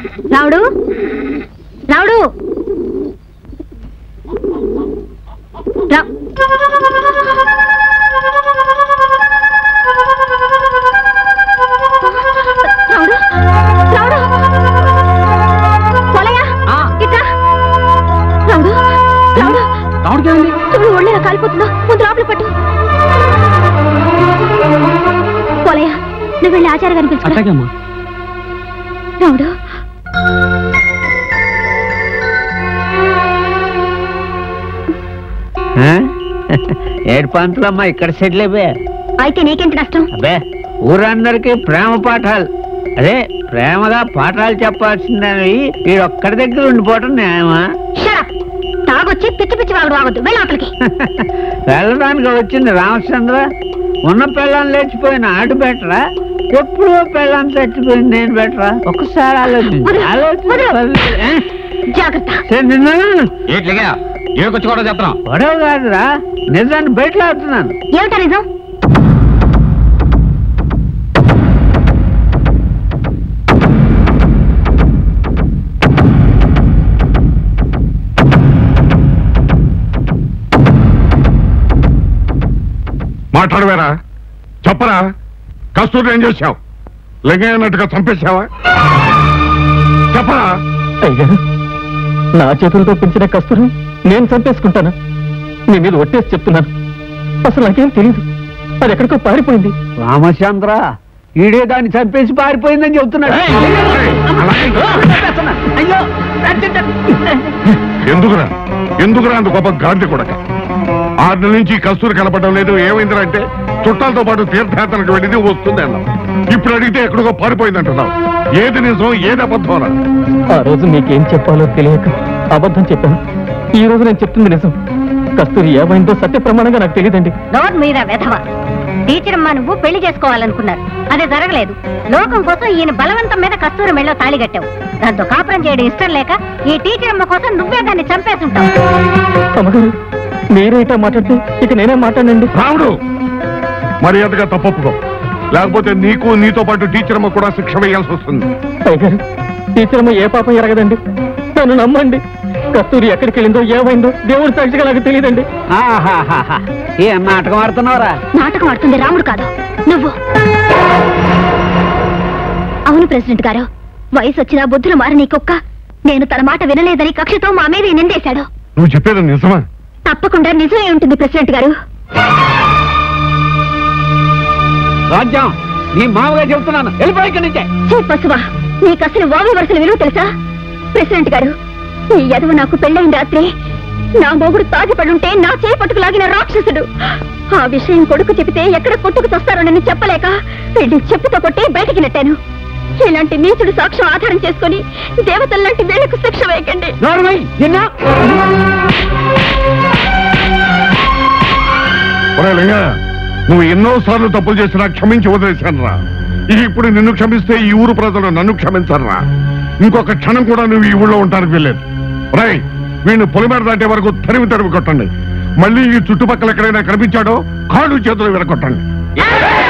రావుడు రావుడు రా- రావుడు రావుడు పోలయ్య, ఇట్రా. రావుడు రావుడు రావుడికేమైంది చూడు ఒళ్ళేలా కాలిపోతుందో ముందు లోపల పట్టు పోలయ్య నువ్వు వెళ్ళి ఆచార గారిని పిలుచుకురా అట్లాగే అమ్మా రావుడు ఏడు పంతులమ్మా ఇక్కడ సెటిల్ అయిపోయా అయితే నీకేంటి నష్టం అబ్బే ఊరందరికీ ప్రేమ పాఠాలు అదే ప్రేమగా పాఠాలు చెప్పాల్సిందని వీడొక్కడి దగ్గర ఉండిపోవటం న్యాయమా షరప్ తాగొచ్చి పిచ్చి పిచ్చి వాడు రావద్దు వెళ్ళి అవతలికి వెళ్ళడానికి వచ్చింది రామచంద్ర ఉన్న పిల్లని లేచిపోయిన ఆడు బెటరా ఎప్పుడో పిల్లని చచ్చిపోయింది నేను బెటరా ఒక్కసారి ఆలోచించు వదలు, వదలు. ఆలోచించు ఏ? జాగ్రత్త సరే, నిన్ను ఏట్లుగా ఏకొచ్చి కూడా చెప్తున్నాం గొడవ కాదురా నిజాన్ని బయటలాడుతున్నాను ఏమిటా నిజం మాట్లాడవేరా చెప్పరా కస్తూరి ఏం చేశావు లింగయ్యన్నట్టుగా చంపేశావా చెప్పరా అయ్యారు నా చేతులతో పెంచిన కస్తూరి నేను చంపేసుకుంటాను మీ మీద ఒట్టేసి చెప్తున్నాను అసలు నాకేం తెలియదు అది ఎక్కడికో పారిపోయింది రామచంద్ర ఈడే దాన్ని చంపేసి పారిపోయిందని చెబుతున్నాడు అయ్యో ఎందుకురా ఎందుకురా అంత గొప్ప గాంధీ కొడక ఆరు నెలల నుంచి కస్తూరి కనపడడం లేదు ఏమైందిరా అంటే చుట్టాలతో పాటు తీర్థయాత్రకు వెళ్ళింది వస్తుంది అన్నావు ఇప్పుడు అడిగితే ఎక్కడికో పారిపోయింది అంటున్నావు ఏది నిజం ఏది అబద్ధం ఆ రోజు మీకేం చెప్పాలో తెలియక అబద్ధం చెప్పాను ఈ రోజు నేను చెప్తుంది నిజం కస్తూరి ఏమైందో సత్య ప్రమాణంగా నాకు తెలియదండి నోట్ మీద వెధవ టీచర్ అమ్మా నువ్వు పెళ్లి చేసుకోవాలనుకున్నారు అదే జరగలేదు లోకం కోసం ఈయన బలవంతం మీద కస్తూరి మెళ్ళో తాళి కట్టావు దాంతో కాపురం చేయడం ఇష్టం లేక ఈ టీచర్ అమ్మ కోసం నువ్వే దాన్ని చంపేసుంటావు అమ్మగారు మీరేటా మాట్లాడితే ఇక నేనే మాట్లాడండి రాముడు మర్యాదగా తప్పొప్పుకో లేకపోతే నీకు నీతో పాటు టీచర్ అమ్మ కూడా శిక్ష వేయాల్సి వస్తుంది అయ్యగారు టీచర్ అమ్మ ఏ పాపం ఎరగదండి నన్ను నమ్మండి కస్తూరి ఎక్కడికి వెళ్ళిందో ఏమైందో దేవుడి సాక్షిగా నాకు తెలియదండి ఆహాహాహా. ఏం నాటకం ఆడుతున్నావురా నాటకం ఆడుతుంది రాముడు కాదు నువ్వు అవును ప్రెసిడెంట్ గారు వయసు వచ్చినా బుద్ధులు మారని కుక్క నేను తన మాట వినలేదని కక్షతో మా మీద ఈ నిందేశాడు నువ్వు చెప్పేది నిజమా తప్పకుండా నిజమే ఉంటుంది ప్రెసిడెంట్ గారు రాజ్యం నీ మామగా చెబుతున్నాను వెళ్ళిపోయి ఇక్కడి నుంచే చీ పశువా నీకు అసలు వావి వరుసల విలువ తెలుసా ప్రెసిడెంట్ గారు ఈ యదవ నాకు పెళ్ళైన రాత్రి నా మొగుడు తాగిపడుంటే నా చేయి పట్టుకు లాగిన రాక్షసుడు ఆ విషయం కొడుకు చెబితే ఎక్కడ కొట్టుకు చస్తారోనని చెప్పలేక వీడిని చెప్పుతో కొట్టి బయటికి నెట్టాను ఇలాంటి నీచుడు సాక్ష్యం ఆధారం చేసుకుని దేవతల్లాంటి వీళ్లకు శిక్ష వేయకండి నోర్మై నిన్నా ఒరే లింగ నువ్వు ఎన్నో సార్లు తప్పులు చేసినా క్షమించి వదిలేశాను రా ఇప్పుడు నిన్ను క్షమిస్తే ఈ ఊరు ప్రజలు నన్ను క్షమించరా ఇంకొక క్షణం కూడా నువ్వు ఈ ఊళ్ళో ఉంటానికి వెళ్ళలేదు రై వీడిని పొలిమేర దాటే వరకు తరిమి తరిమి కొట్టండి మళ్ళీ ఈ చుట్టుపక్కల ఎక్కడైనా కనిపించాడో కాళ్ళు చేతులు విరగొట్టండి